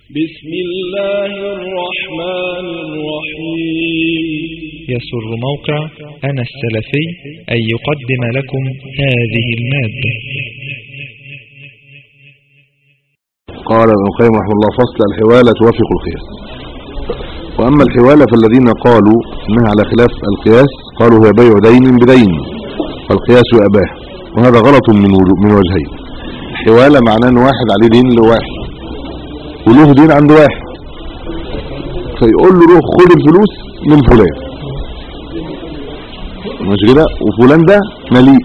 بسم الله الرحمن الرحيم يسر موقع أنا السلفي أن يقدم لكم هذه المادة قال ابن القيم رحمه الله فصل الحوالة توافق القياس وأما الحوالة فالذين قالوا إنها على خلاف القياس قالوا هي بيع دين بدين فالقياس أباه وهذا غلط من وجه- من وجهين الحوالة معناه ان واحد عليه دين لواحد وله دين عند واحد فيقول له روح خد الفلوس من فلان مش كده وفلان ده مليء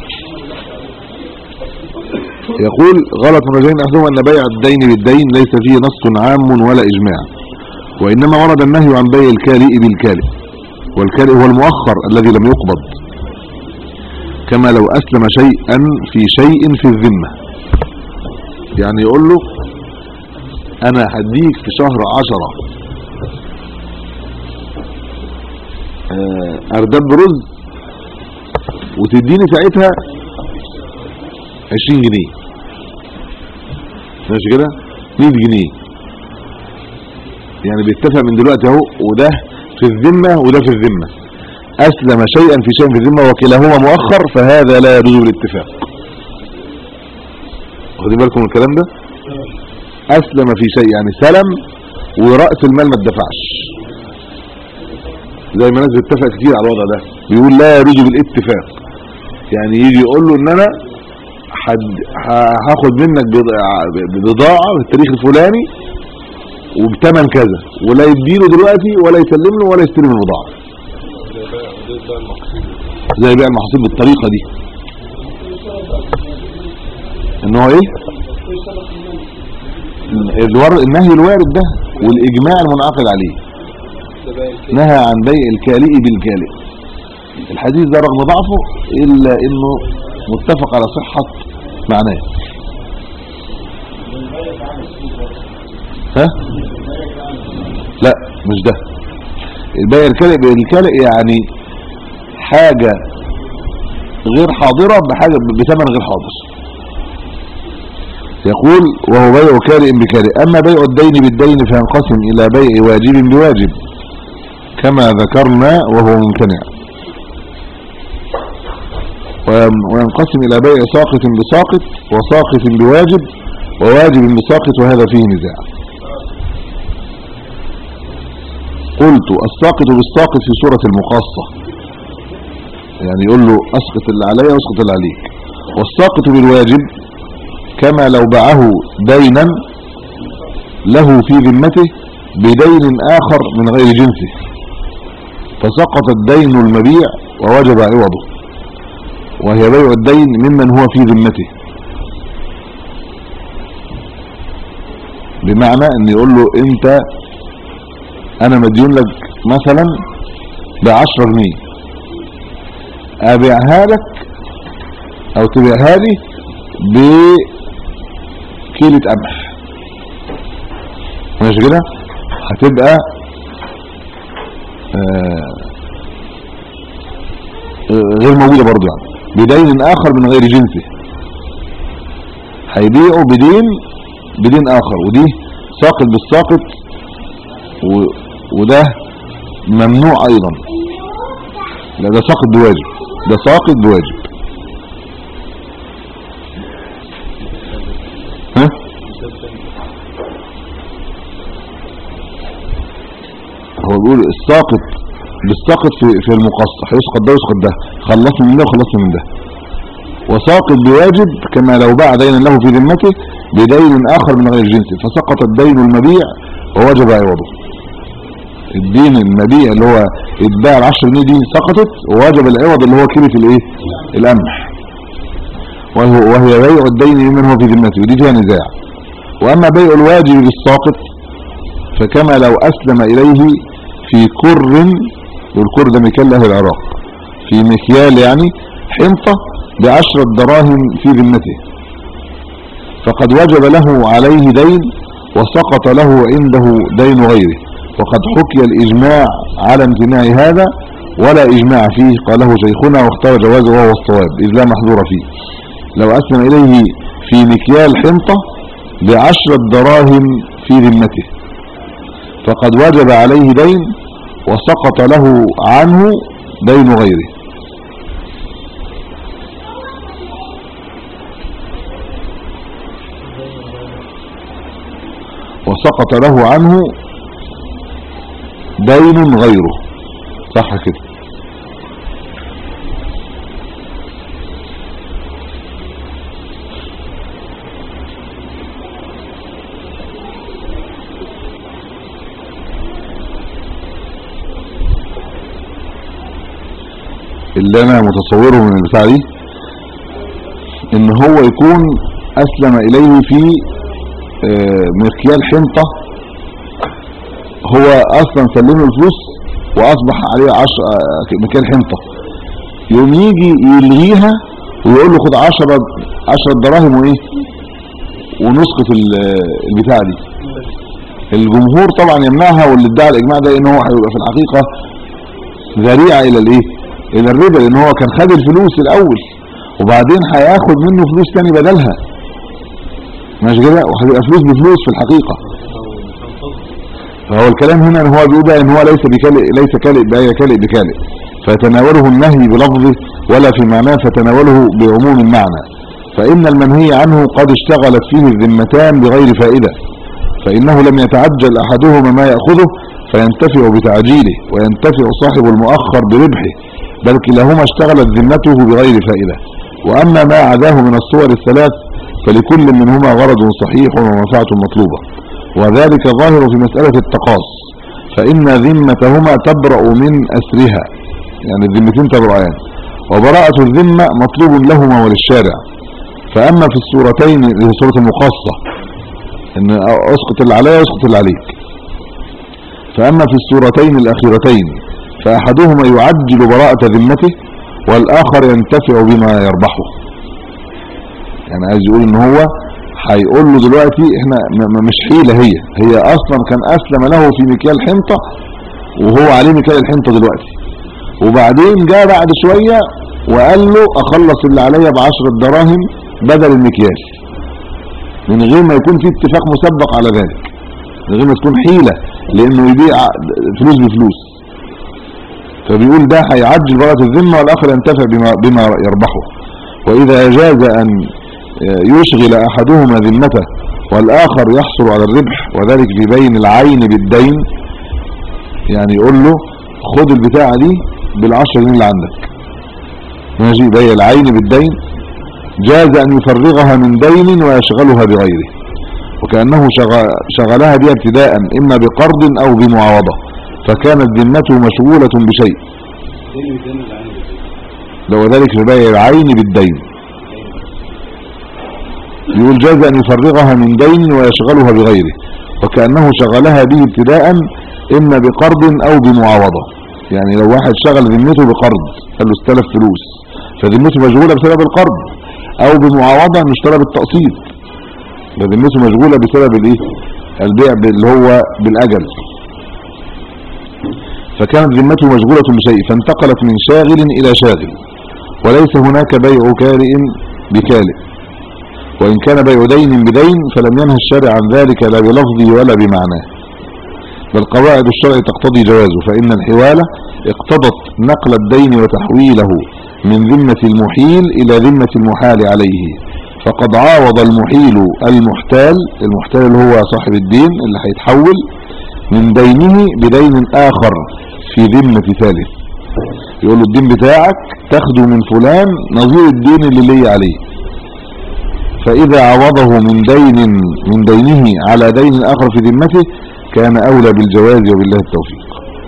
يقول غلط من وجهين احدهما ان بيع الدين بالدين ليس فيه نص عام ولا اجماع وانما ورد النهي عن بيع الكالئ بالكالئ والكالئ هو المؤخر الذي لم يقبض كما لو اسلم شيئا في شيء في الذمة يعني يقول له انا هديك في شهر عشرة آه، ارداب رز وتديني ساعتها عشرين جنيه ماشي كده مية جنيه يعني بيتفق من دلوقتي اهو وده في الذمة وده في الذمة اسلم شيئا في شيء في الذمة وكلاهما مؤخر فهذا لا يجوز بالاتفاق واخدين بالكم من الكلام ده اسلم في شيء يعني سلم ورأس المال ما اتدفعش زي ما ناس بتتفق كتير على الوضع ده بيقول لا يجوز بالاتفاق يعني يجي يقول له ان انا حد ه- هاخد منك بضاعة بضاعة بالتاريخ الفلاني وبثمن كذا ولا يديله دلوقتي ولا يسلم له ولا يستلم البضاعة زي بيع المحاصيل بالطريقة دي ان هو ايه الور- النهي الوارد ده والاجماع المنعقد عليه نهى عن بيع الكالئ بالكالئ الحديث ده رغم ضعفه الا انه متفق على صحة معناه ها لا مش ده البيع الكالئ بالكالئ يعني حاجة غير حاضرة بحاجة بثمن غير حاضر يقول وهو بيع كارئ بكارئ أما بيع الدين بالدين فينقسم إلى بيع واجب بواجب كما ذكرنا وهو ممتنع ويم- وينقسم إلى بيع ساقط بساقط وساقط بواجب وواجب بساقط وهذا فيه نزاع قلت الساقط بالساقط في سورة المقاصة يعني يقول له أسقط اللي عليا واسقط اللي عليك والساقط بالواجب كما لو باعه دينا له في ذمته بدين آخر من غير جنسه فسقط الدين المبيع ووجب عوضه وهي بيع الدين ممن هو في ذمته بمعنى ان يقول له انت انا مديون لك مثلا بعشرة جنيه ابيعها لك او تبيعها لي بكيلة قمح ماشي كده هتبقى آه، آه، غير موجودة برضو يعني بدين اخر من غير جنسه هيبيعوا بدين بدين اخر ودي ساقط بالساقط و... وده ممنوع ايضا لا ده ساقط بواجب ده ساقط بواجب ها هو بيقول الساقط بالساقط في في المقصة هيسقط ده ويسقط ده خلصنا من ده وخلصنا من ده وساقط بواجب كما لو باع دينا له في ذمته بدين اخر من غير جنسه فسقط الدين المبيع ووجب عوضه الدين المبيع اللي هو اتباع ال 10 جنيه دي سقطت ووجب العوض اللي هو كيلة الايه القمح وهو وهي بيع الدين ممن هو في ذمته ودي فيها نزاع واما بيع الواجب بالساقط فكما لو اسلم اليه في كر والكر ده مكان لاهل العراق في مكيال يعني حنطة بعشرة دراهم في ذمته فقد وجب له عليه دين وسقط له عنده دين غيره وقد حكي الإجماع على امتناع هذا ولا إجماع فيه قاله شيخنا واختار جوازه وهو الصواب إذ لا محذور فيه لو أسلم إليه في مكيال حنطة بعشرة دراهم في ذمته فقد وجب عليه دين وسقط له عنه دين غيره وسقط له عنه دين غيره صح كده اللي انا متصوره من البتاع دي ان هو يكون اسلم اليه في آه، مكيال حنطة هو اصلا سلمه الفلوس واصبح عليه عشر آه، مكيال حنطة يوم يجي يلغيها ويقول له خد عشرة عشرة دراهم وايه ونسقط ال- البتاع دي الجمهور طبعا يمنعها واللي ادعى الاجماع ده ان هو هيبقى في الحقيقة ذريعة الى الايه الى الربا لان هو كان خد الفلوس الاول وبعدين هياخد منه فلوس تاني بدلها ماشي كده وهتبقى فلوس بفلوس في الحقيقة فهو الكلام هنا ان هو بيقول بقى ان هو ليس بكالئ ليس كالئ بأي كالئ بكالئ فيتناوله النهي بلفظه ولا في معناه فتناوله بعموم المعنى فإن المنهي عنه قد اشتغلت فيه الذمتان بغير فائدة فإنه لم يتعجل أحدهما ما يأخذه فينتفع بتعجيله وينتفع صاحب المؤخر بربحه بل كلاهما اشتغلت ذمته بغير فائدة وأما ما عداه من الصور الثلاث فلكل منهما غرض صحيح ومنفعة مطلوبة وذلك ظاهر في مسألة التقاص فإن ذمتهما تبرأ من أسرها يعني الذمتين تبرأان وبراءة الذمة مطلوب لهما وللشارع فأما في السورتين اللي هي سورة المقاصة ان اسقط اللي عليا واسقط اللي عليك فأما في السورتين الأخيرتين فأحدهما يعجل براءة ذمته والآخر ينتفع بما يربحه يعني عايز يقول ان هو هيقول له دلوقتي احنا م- م- مش حيلة هي هي اصلا كان اسلم له في مكيال حنطة وهو عليه مكيال الحنطة دلوقتي وبعدين جاء بعد شوية وقال له اخلص اللي عليا بعشرة دراهم بدل المكيال من غير ما يكون في اتفاق مسبق على ذلك من غير ما تكون حيلة لانه يبيع فلوس بفلوس فبيقول ده هيعجل براءة الذمة والاخر ينتفع بما, بما يربحه واذا جاز ان يشغل احدهما ذمته والاخر يحصل على الربح وذلك في بين العين بالدين يعني يقول له خد البتاعة دي بالعشر جنيه اللي عندك ماشي بين العين بالدين جاز ان يفرغها من دين ويشغلها بغيره وكأنه شغ- شغلها بها ابتداء اما بقرض او بمعاوضة فكانت ذمته مشغولة بشيء لو ذلك في بيع العين بالدين يقول جاز أن يفرغها من دين ويشغلها بغيره وكأنه شغلها به ابتداء إما بقرض أو بمعاوضة يعني لو واحد شغل ذمته بقرض قال له استلف فلوس فذمته مشغولة بسبب القرض أو بمعاوضة انه اشترى بالتقسيط فذمته مشغولة بسبب الايه البيع اللي هو بالأجل فكانت ذمته مشغولة بشيء فانتقلت من شاغل إلى شاغل وليس هناك بيع كارئ بكالئ وإن كان بيع دين بدين فلم ينهى الشارع عن ذلك لا بلفظه ولا بمعناه بل قواعد الشرع تقتضي جوازه فإن الحوالة اقتضت نقل الدين وتحويله من ذمة المحيل إلى ذمة المحال عليه فقد عاوض المحيل المحتال المحتال اللي هو صاحب الدين اللي هيتحول من دينه بدين آخر في ذمة ثالث يقول له الدين بتاعك تاخده من فلان نظير الدين اللي لي عليه فإذا عوضه من دين من دينه على دين آخر في ذمته كان أولى بالجواز وبالله التوفيق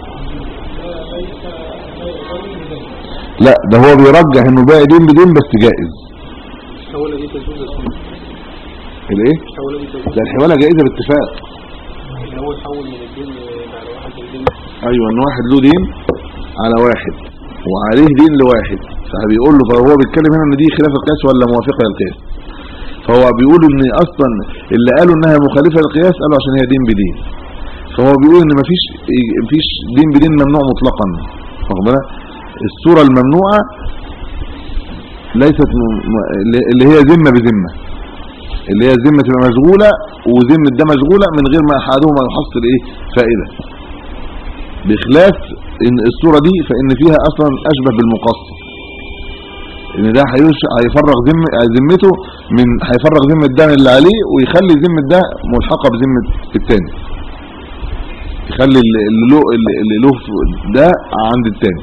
لا ده هو بيرجح انه باقي دين بدين بس جائز الحوالة دي تجوز السنة الايه الحوالة دي تجوز ده الحوالة جائزة باتفاق ان هو يحول من الدين على واحد الدين ايوه ان واحد له دين على واحد وعليه دين لواحد فبيقول له فهو بيتكلم هنا ان دي خلاف القياس ولا موافقه للقياس فهو بيقول ان اصلا اللي قالوا انها مخالفه للقياس قالوا عشان هي دين بدين فهو بيقول ان مفيش مفيش دين بدين ممنوع مطلقا واخد بالك الصوره الممنوعه ليست م- م- اللي هي ذمه بذمه اللي هي الذمه تبقى مشغوله وذمه ده مشغوله من غير ما احدهما يحصل ايه فائده بخلاف ان الصوره دي فان فيها اصلا اشبه بالمقصر ان ده هيش- هيفرغ ذم ذمته من هيفرغ ذمه ده من اللي عليه ويخلي ذمه ده ملحقه بذمه الثاني يخلي اللي اللي له اللي له ده عند الثاني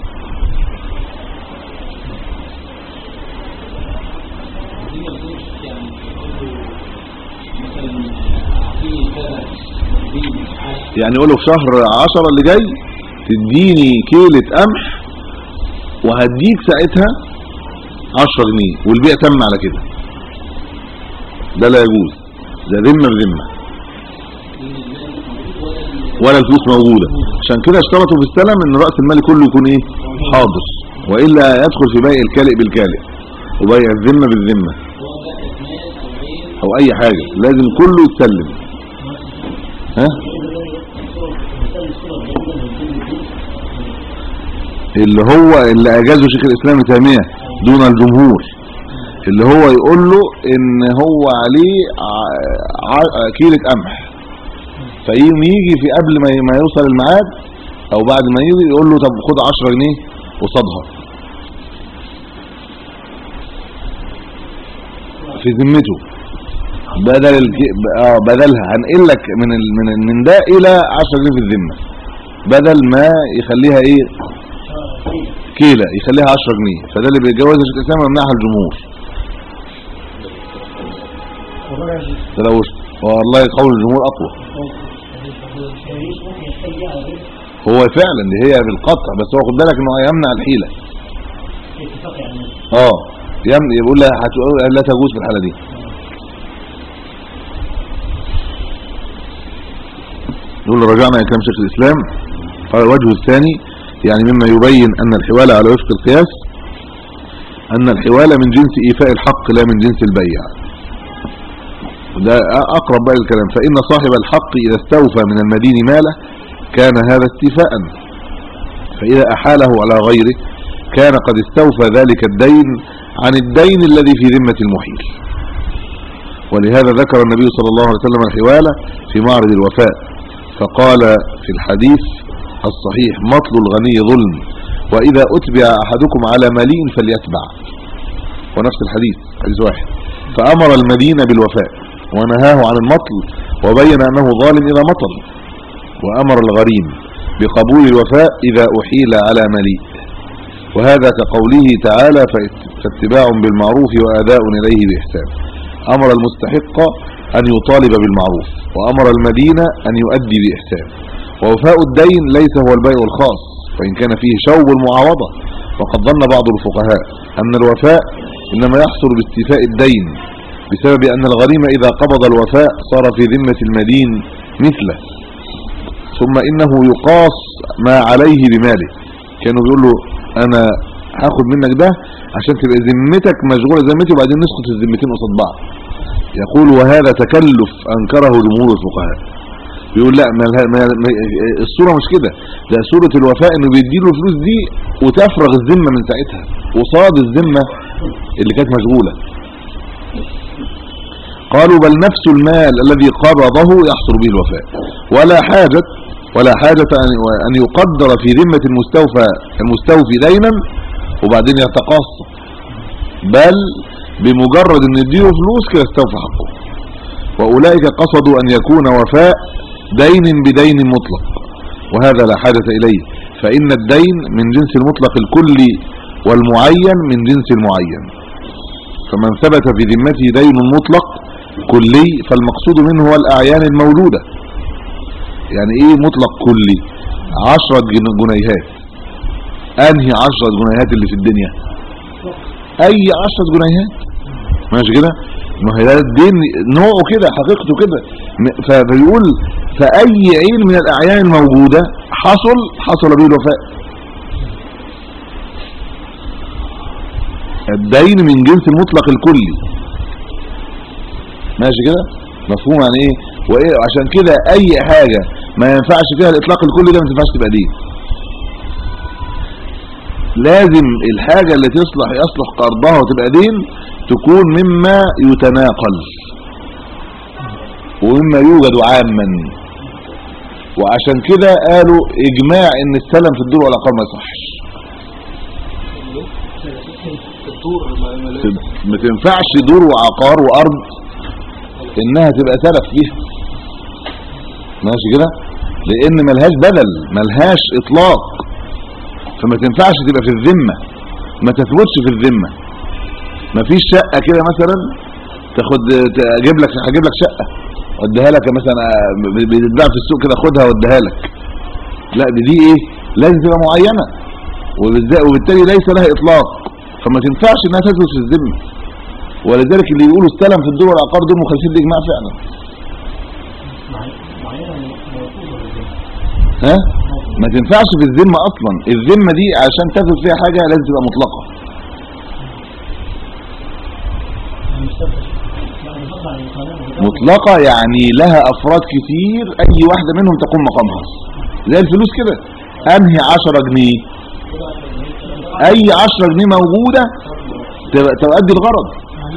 دي ما تكونش يعني برضه مثلا في كذا دين عاش يعني يقول له في شهر 10 اللي جاي تديني كيلة قمح وهديك ساعتها 10 جنيه والبيع تم على كده ده لا يجوز ده ذمه بذمه ولا الفلوس موجوده عشان كده اشترطوا في السلم ان راس المال كله يكون ايه حاضر والا يدخل في بيع الكالئ بالكالئ وبيع الذمه بالذمه او اي حاجه لازم كله يتسلم ها اللي هو اللي اجازه شيخ الاسلام ابن تيميه دون الجمهور اللي هو يقول له ان هو عليه ع- ع- كيلة قمح فيقوم يجي في قبل ما ما يوصل الميعاد او بعد ما يجي يقول له طب خد 10 جنيه قصادها في ذمته بدل الك... اه بدلها هنقل لك من ال... من ال... من ده الى 10 جنيه في الذمه بدل ما يخليها ايه كيلة يخليها 10 جنيه فده اللي بيتجوزها شيخ الاسلام ويمنعها الجمهور تلوث والله قول الجمهور اقوى هو فعلا دي هي بالقطع بس هو خد بالك انه يمنع الحيله اه يمنع يقول لها هتقول لا تجوز في الحاله دي يقول رجعنا الى كلام شيخ الاسلام قال الوجه الثاني يعني مما يبين ان الحوال على وفق القياس ان الحوال من جنس ايفاء الحق لا من جنس البيع ده اقرب بقى الكلام فان صاحب الحق اذا استوفى من المدين ماله كان هذا استيفاء فاذا احاله على غيره كان قد استوفى ذلك الدين عن الدين الذي في ذمه المحيل ولهذا ذكر النبي صلى الله عليه وسلم الحوال في معرض الوفاء فقال في الحديث الصحيح مطل الغني ظلم واذا اتبع احدكم على مليء فليتبع ونفس الحديث حديث واحد فامر المدين بالوفاء ونهاه عن المطل وبين انه ظالم اذا مطل وامر الغريم بقبول الوفاء اذا احيل على مليء وهذا كقوله تعالى فاتباع بالمعروف واداء اليه باحسان امر المستحق ان يطالب بالمعروف وامر المدين ان يؤدي باحسان ووفاء الدين ليس هو البيع الخاص وان كان فيه شوب المعاوضه وقد ظن بعض الفقهاء ان الوفاء انما يحصل باستيفاء الدين بسبب ان الغريم اذا قبض الوفاء صار في ذمه المدين مثله ثم انه يقاس ما عليه بماله كانوا بيقولوا انا هاخد منك ده عشان تبقى ذمتك مشغوله ذمتي وبعدين نسقط الذمتين قصاد بعض يقول وهذا تكلف انكره جمهور الفقهاء بيقول لا ما ما ما الصوره مش كده ده صوره الوفاء انه بيديله الفلوس دي وتفرغ الذمه من ساعتها قصاد الذمه اللي كانت مشغوله قالوا بل نفس المال الذي قبضه يحصل به الوفاء ولا حاجه ولا حاجه ان ان يقدر في ذمه المستوفى المستوفي دينا وبعدين يتقاص بل بمجرد ان يديله فلوس كده استوفى حقه واولئك قصدوا ان يكون وفاء دين بدين مطلق وهذا لا حاجة اليه فان الدين من جنس المطلق الكلي والمعين من جنس المعين فمن ثبت في ذمته دين مطلق كلي فالمقصود منه هو الاعيان الموجودة يعني ايه مطلق كلي عشرة جنيهات انهي عشرة جنيهات اللي في الدنيا اي عشرة جنيهات ماشي كده ما هي ده الدين نوعه كده حقيقته كده فبيقول فاي عين من الاعيان الموجوده حصل حصل به الوفاء الدين من جنس المطلق الكلي ماشي كده مفهوم يعني ايه وايه عشان كده اي حاجه ما ينفعش فيها الاطلاق الكلي ده ما تنفعش تبقى دين لازم الحاجه اللي تصلح يصلح قرضها وتبقى دين تكون مما يتناقل ومما يوجد عاما وعشان كده قالوا اجماع ان السلم في الدور والعقار ما يصحش الدور ما ما لا- ما تنفعش دور وعقار وارض انها تبقى سلف فيها ماشي كده لان ملهاش بدل ملهاش اطلاق فما تنفعش تبقى في الذمه ما تثبتش في الذمه مفيش شقه كده مثلا تاخد ت- اجيب لك هجيب لك شقه اديها لك مثلا ب- بتتباع في السوق كده خدها واديها لك لا دي دي ايه لازم تبقى معينه وبالذات وبالتالي ليس لها اطلاق فما تنفعش انها تثبت في الذمه ولذلك اللي يقولوا استلم في الدول والعقار دول مخالفين الاجماع فعلا ها ما تنفعش في الذمه اصلا الذمه دي عشان تثبت فيها حاجه لازم تبقى مطلقه مطلقه يعني لها افراد كتير اي واحده منهم تقوم مقامها زي الفلوس كده انهي 10 جنيه اي 10 جنيه موجوده تبقى تؤدي الغرض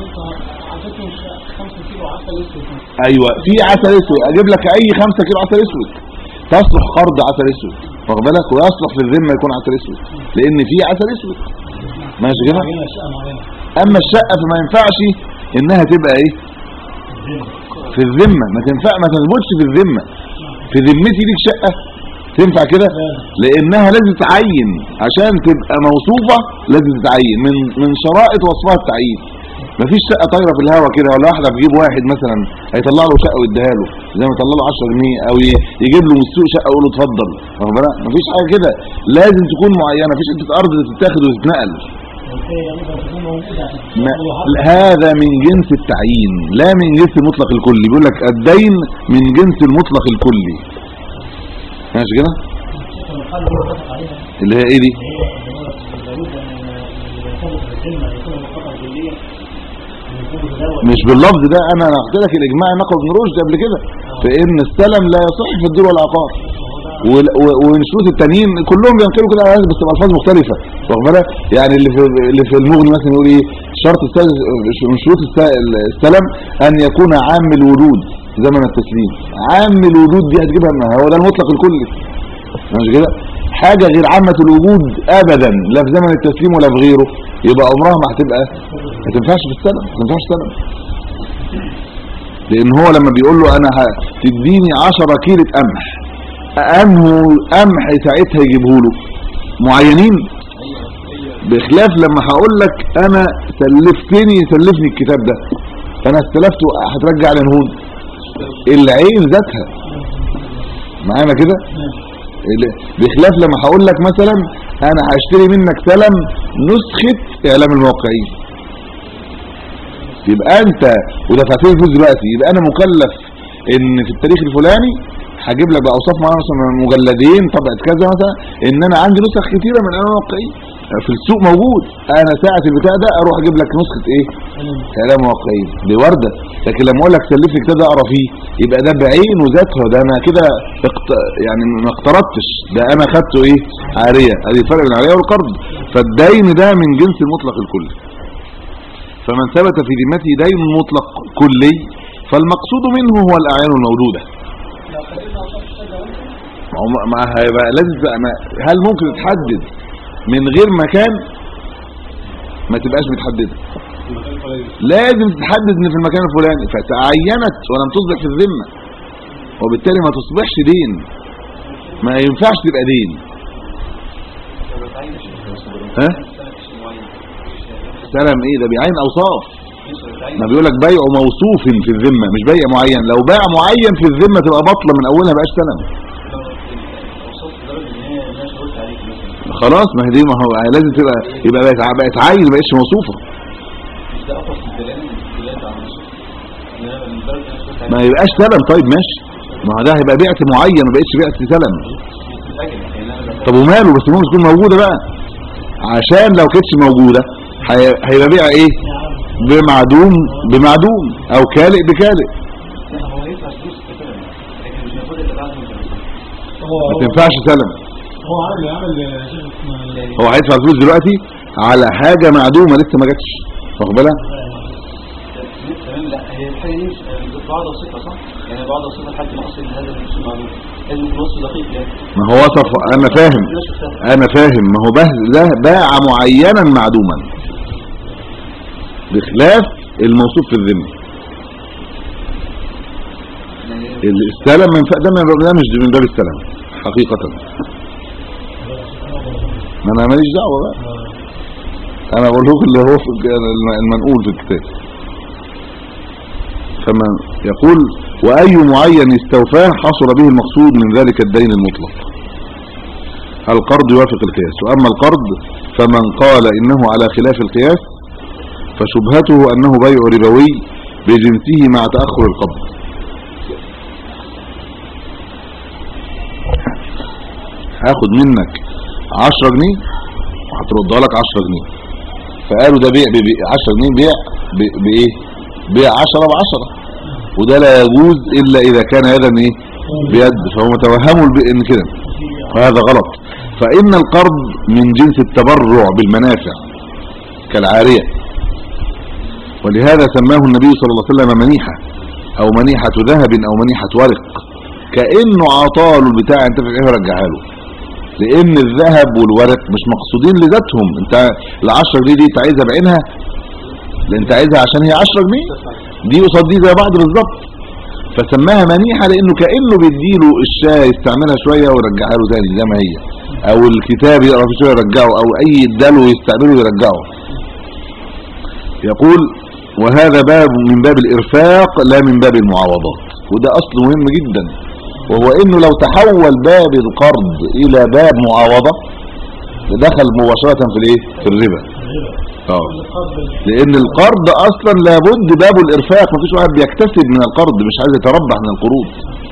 ايوه في عسل اسود اجيب لك اي 5 كيلو عسل اسود تصلح قرض عسل اسود واخد بالك ويصلح في الذمه يكون عسل اسود لان في عسل اسود ماشي كده اما الشقه فما ينفعش انها تبقى ايه في الذمه ما تنفع ما تثبتش في الذمه في ذمتي ليك شقه تنفع كده لانها لازم تعين عشان تبقى موصوفه لازم تتعين من من شرائط وصفها التعيين مفيش شقه طايره في الهواء كده ولا واحده تجيب واحد مثلا هيطلع له شقه ويديها له زي ما يطلع له 10 جنيه او ي- يجيب له من السوق شقه ويقول له اتفضل واخد بالك مفيش حاجه كده لازم تكون معينه مفيش حته ارض تتاخد وتتنقل ما هذا من جنس التعيين لا من جنس المطلق الكلي بيقول لك الدين من جنس المطلق الكلي ماشي كده اللي هي ايه دي مش باللفظ ده انا قلت لك الاجماع نقل ابن رشد قبل كده فان السلم لا يصح في الدور والعقار وال- و- ومن شروط التانيين كلهم بينقلوا كده على هذا بس بالفاظ مختلفه واخد بالك يعني اللي في اللي في المغني مثلا يقول ايه شرط السادس من شروط الس- السلم ان يكون عام الوجود زمن التسليم عام الوجود دي هتجيبها منها هو ده المطلق الكلي مش كده حاجه غير عامه الوجود ابدا لا في زمن التسليم ولا في غيره يبقى عمرها ما هتبقى ما تنفعش في السلم ما تنفعش سلم لان هو لما بيقول له انا هتديني 10 كيلو قمح انه قمح ساعتها يجيبه له معينين بخلاف لما هقول لك انا سلفتني سلفني الكتاب ده فانا استلفته هترجع لي نهون العين ذاتها معانا كده ال- بخلاف لما هقول لك مثلا انا هشتري منك سلم نسخة اعلام الموقعين يبقى انت ودفعت لي فلوس دلوقتي يبقى انا مكلف ان في التاريخ الفلاني هجيب لك باوصاف معينه مثلا مجلدين طبعه كذا مثلا ان انا عندي نسخ كتيره من اعلام الموقعين في السوق موجود انا ساعه البتاع ده اروح اجيب لك نسخه ايه اعلام موقعين دي ورده لكن لما اقول لك سلف لي كتاب ده اقرا فيه يبقى ده بعين وذاتها ده انا كده اقت... يعني ما اقترضتش ده انا خدته ايه عاريه ادي الفرق بين العاريه والقرض فالدين ده من جنس المطلق الكلي فمن ثبت في ذمته دين مطلق كلي فالمقصود منه هو الاعيان الموجوده ما هو- ما هيبقى لازم تبقى ما- هل ممكن تحدد من غير مكان ما تبقاش متحدده لازم تحدد ان في المكان الفلاني فتعينت ولم تصبح في الذمه وبالتالي ما تصبحش دين ما ينفعش تبقى دين ها سلم ايه ده بيعين اوصاف ما بيقول لك بيع موصوف في الذمه مش بيع معين لو باع معين في الذمه تبقى بطله من اولها بقاش سلم خلاص ما هي دي ما هو لازم تبقى يبقى بقت بقت عين ما بقتش موصوفه ما يبقاش سلم طيب ماشي ما هو ده هيبقى بعت معين ما بقتش بعت سلم طب وماله بس المهم تكون موجوده بقى عشان لو كانتش موجوده هي- هيبقى بيع ايه بمعدوم بمعدوم او كالئ بكالئ ما تنفعش سلم هو عامل عامل يا شيخ هو هيدفع فلوس دلوقتي على حاجه معدومه لسه ما جاتش واخد بالك تمام لا هي الحقيقة بعض الصفة صح؟ يعني بعض الصفة حتى الأصل هذا النص المعلوم لازم يكون وصف دقيق يعني ما هو وصف انا فاهم لا شفتها انا فاهم ما هو به ده باع معينا معدوما بخلاف الموصوف في الذمه يعني السلم من ف... ده من ده مش من باب السلم حقيقة ما انا ماليش دعوه بقى انا بقول لكم اللي هو في الج- المنقول في الكتاب كما يقول واي معين استوفاه حصل به المقصود من ذلك الدين المطلق القرض يوافق القياس واما القرض فمن قال انه على خلاف القياس فشبهته انه بيع ربوي بجنسه مع تاخر القبض هاخد منك 10 جنيه وهتردها لك 10 جنيه فقالوا ده بيع ب 10 جنيه بيع ب- بايه بيع 10 ب 10 وده لا يجوز الا اذا كان يدا ايه بيد فهم توهموا الب- ان كده وهذا غلط فان القرض من جنس التبرع بالمنافع كالعاريه ولهذا سماه النبي صلى الله عليه وسلم منيحه او منيحه ذهب او منيحه ورق كانه عطاله البتاع انت في ايه رجعها له لان الذهب والورق مش مقصودين لذاتهم انت ال10 جنيه دي انت عايزها بعينها لا انت عايزها عشان هي 10 جنيه دي قصاد دي زي بعض بالظبط فسماها منيحه لانه كانه بيديله الشاي يستعملها شويه ويرجعها له تاني زي ما هي او الكتاب يقرا فيه شويه يرجعه او اي اداله يستعمله ويرجعه يقول وهذا باب من باب الارفاق لا من باب المعاوضات وده اصل مهم جدا وهو انه لو تحول باب القرض الى باب معاوضة دخل مباشرة في الايه في الربا اه لان القرض اصلا لابد بابه الارفاق مفيش واحد بيكتسب من القرض مش عايز يتربح من القروض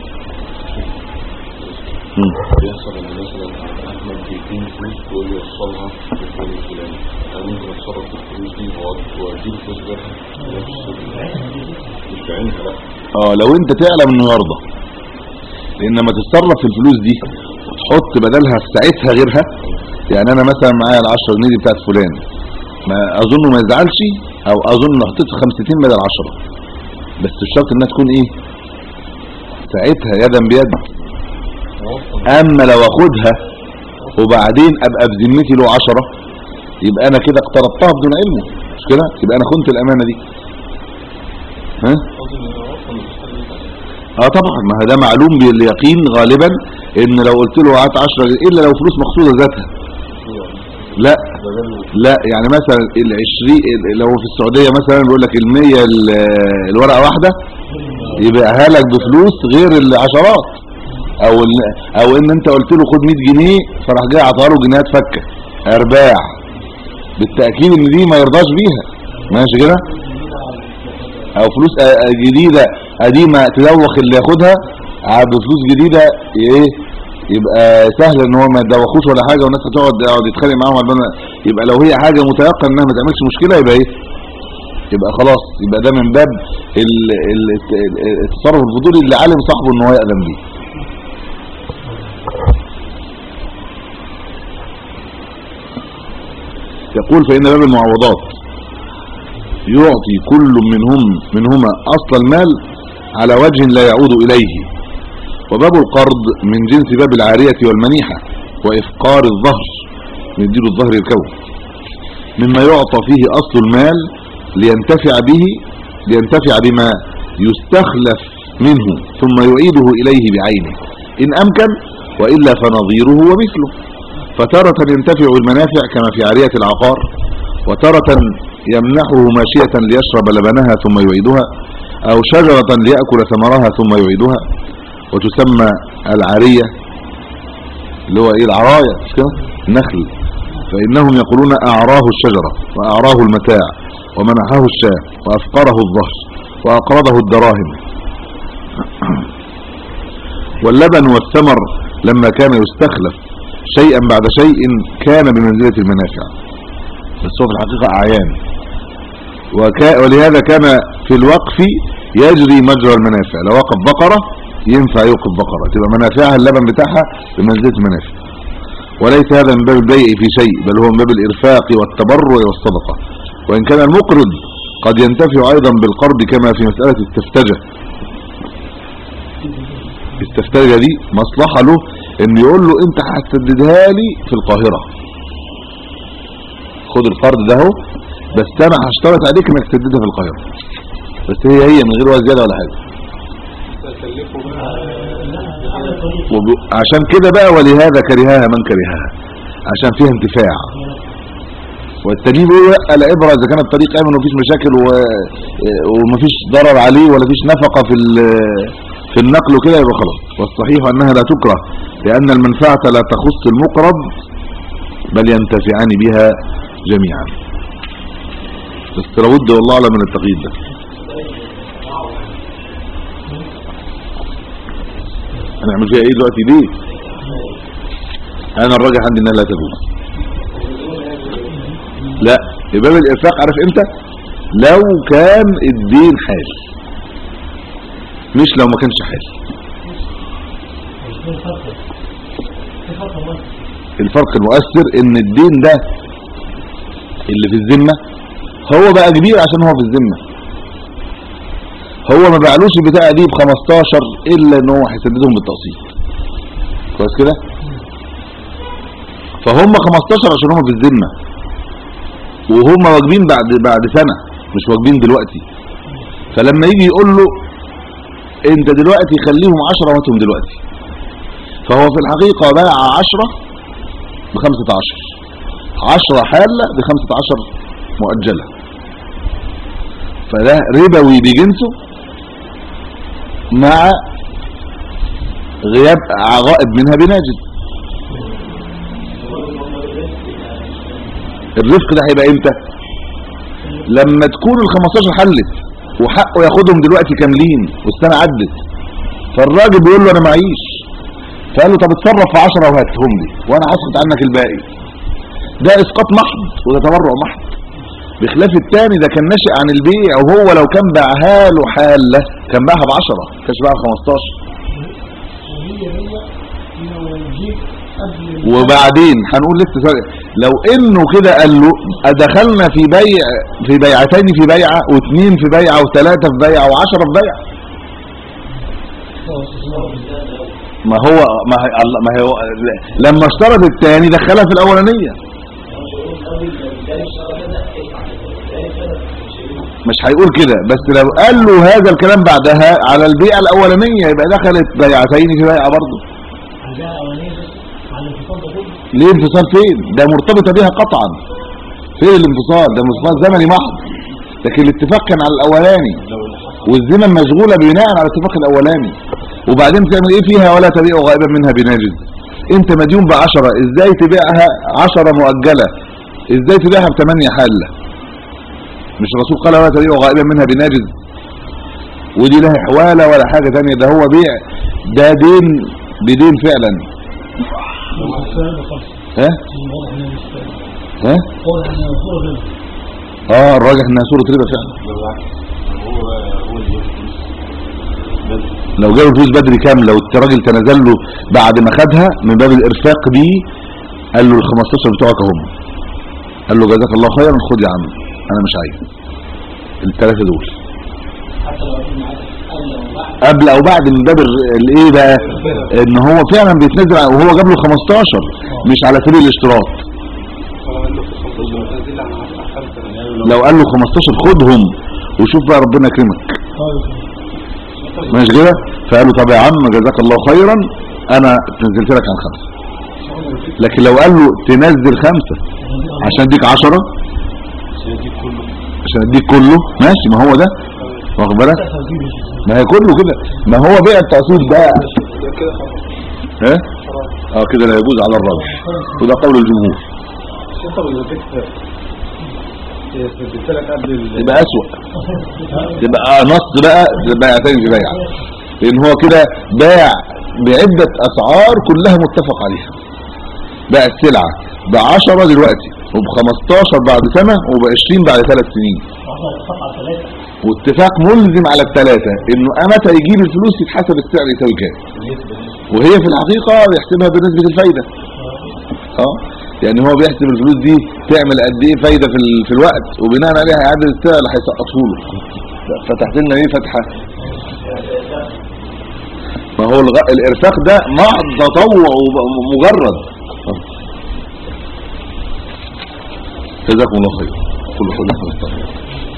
مم. بيحصل ان مثلا احمد بيديني فلوس ويقول لي وصلها للفلان الفلاني انا ممكن اتصرف في الفلوس دي وادي الفلوس ده نفس مش بعينها لا اه لو انت تعلم انه يرضى لان لما تتصرف في الفلوس دي وتحط بدلها في ساعتها غيرها يعني انا مثلا معايا ال 10 جنيه دي بتاعت فلان ما اظن ما يزعلش او اظن لو حطيت 50 بدل 10 بس الشرط انها تكون ايه ساعتها يدا بيد اما لو اخدها وبعدين ابقى بذمتي له 10 يبقى انا كده اقترضتها بدون علمه مش كده يبقى انا خنت الامانه دي ها اه طبعا ما هو ده معلوم باليقين غالبا ان لو قلت له هات 10 جنيه الا لو فلوس مقصوده ذاتها لا لا يعني مثلا ال 20 لو في السعوديه مثلا بيقول لك ال 100 ال- الورقه واحده يبيعها لك بفلوس غير العشرات او ال- او ان انت قلت له خد 100 جنيه فراح جاي عطاها له جنيهات فكه ارباع بالتاكيد ان دي ما يرضاش بيها ماشي كده او فلوس آه، آه، جديده قديمه تدوخ اللي ياخدها ع- بفلوس جديده ايه يبقى سهل ان هو ما يدوخوش ولا حاجه والناس هتقعد يقعد يتخانق معاهم على البنا- يبقى لو هي حاجه متيقن انها ما تعملش مشكله يبقى ايه يبقى خلاص يبقى ده من باب ال- ال- ال- التصرف الفضولي اللي علم صاحبه ان هو يأذن بيه يقول فإن باب المعوضات يعطي كل منهم منهما أصل المال على وجه لا يعود إليه وباب القرض من جنس باب العارية والمنيحة وإفقار الظهر يديله الظهر الكون مما يعطى فيه أصل المال لينتفع به لينتفع بما يستخلف منه ثم يعيده إليه بعينه إن أمكن وإلا فنظيره ومثله فتارة ينتفع المنافع كما في عارية العقار وتارة يمنحه ماشية ليشرب لبنها ثم يعيدها أو شجرة ليأكل ثمرها ثم يعيدها وتسمى العارية اللي هو ايه العراية مش كده نخل فإنهم يقولون أعراه الشجرة وأعراه المتاع ومنحه الشاة وأفقره الظهر وأقرضه الدراهم واللبن والثمر لما كان يستخلف شيئا بعد شيء كان بمنزلة المنافع بس هو في الحقيقة أعيان وكا ولهذا كان في الوقف يجري مجرى المنافع لو وقف بقرة ينفع يوقف بقرة تبقى منافعها اللبن بتاعها بمنزلة المنافع وليس هذا من باب البيع في شيء بل هو من باب الإرفاق والتبرع والصدقة وإن كان المقرض قد ينتفع أيضا بالقرض كما في مسألة التفتجة التفترجة دي مصلحة له ان يقول له انت هتسددها لي في القاهرة خد القرض ده اهو بس انا هشترط عليك انك تسددها في القاهرة بس هي هي من غير ولا زيادة ولا حاجة وب- عشان كده بقى ولهذا كرهها من كرهها عشان فيها انتفاع والتاني بيقول لا العبره اذا كان الطريق امن ومفيش مشاكل و... ومفيش ضرر عليه ولا فيش نفقه في ال... في النقل وكده يبقى خلاص والصحيح انها لا تكره لان المنفعه لا تخص المقرض بل ينتفعان بها جميعا بس لابد والله اعلم من التقييد ده هنعمل فيها ايه دلوقتي ليه انا الراجح عندي انها لا تجوز لا باب الارفاق عارف امتى لو كان الدين حال مش لو ما كانش حال الفرق المؤثر ان الدين ده اللي في الذمه هو بقى كبير عشان هو في الذمه هو ما بعلوش البتاعه دي ب 15 الا ان هو هيسددهم بالتقسيط كويس كده فهم 15 عشان هم في الذمه وهم واجبين بعد بعد سنه مش واجبين دلوقتي فلما يجي يقول له انت دلوقتي خليهم 10 وهاتهم دلوقتي فهو في الحقيقه باع 10 ب 15 10 حاله ب 15 مؤجله فده ربوي بجنسه مع غياب عغائب منها بناجز الرفق ده هيبقى امتى لما تكون ال 15 حلت وحقه ياخدهم دلوقتي كاملين والسنه عدت فالراجل بيقول له انا معيش فقال له طب اتصرف في 10 وهاتهم لي وانا هسقط عنك الباقي ده اسقاط محض وده تبرع محض بخلاف التاني ده كان ناشئ عن البيع وهو لو كان باعها له حاله كان باعها ب 10 ما كانش باعها ب 15 وبعدين هنقول لسه سؤال. لو انه كده قال له دخلنا في بيع في بيعتين في بيعه واثنين في بيعه وثلاثه في بيعه وعشرة في بيعه ما هو ما هي الله- ما هو لما اشترط الثاني دخلها في الاولانيه مش هيقول كده بس لو قال له هذا الكلام بعدها على البيعه الاولانيه يبقى دخلت بيعتين في بيعه برضه ليه انفصال فين ده مرتبطه بها قطعا فين الانفصال ده انفصال زمني محض لكن الاتفاق كان على الاولاني والزمن مشغوله بناء على الاتفاق الاولاني وبعدين تعمل ايه فيها ولا تبيع غائبا منها بناجز انت مديون بعشرة ازاي تبيعها عشرة مؤجلة ازاي تبيعها بثمانية حالة مش الرسول قال ولا تبيع غائبا منها بناجز ودي لها حوالة ولا حاجة تانية ده هو بيع ده دين بدين فعلا ها ها اه الراجح انها سورة ربا فعلا لو جاله فلوس بدري كام لو الراجل تنازل له بعد ما خدها من باب الارفاق دي قال له ال 15 بتوعك اهم قال له جزاك الله خيرا خد يا عم انا مش عايز الثلاثه دول قبل او بعد من باب ال- الايه بقى ان هو فعلا بيتنازل ع- وهو جاب له 15 مش على سبيل الاشتراط لو قال له 15 خدهم وشوف بقى ربنا يكرمك ماشي كده فقال له طب يا عم جزاك الله خيرا انا نزلت لك عن خمسه لكن لو قال له تنزل خمسه عشان اديك عشرة عشان اديك كله ماشي ما هو ده واخد بالك ما هي كله كده ما هو بيع التقسيط ده ها اه كده لا يجوز على الراجل وده قول الجمهور يبقى اسوأ يبقى نص بقى بيعتين في بيع لان هو كده باع بعدة اسعار كلها متفق عليها باع السلعة بعشرة دلوقتي وب15 بعد سنة وب20 بعد ثلاث سنين واتفاق ملزم على الثلاثة انه امتى يجيب الفلوس يتحسب السعر يساوي كام وهي في الحقيقة بيحسبها بنسبة الفايدة اه يعني هو بيحسب الفلوس دي تعمل قد ايه فايدة في, ال... في الوقت وبناء عليها هيعدل السعر اللي هيسقطه له فتحت لنا ايه فتحة ما فهو الغ... الارفاق ده محض تطوع وب- مجرد جزاكم الله خير كل خير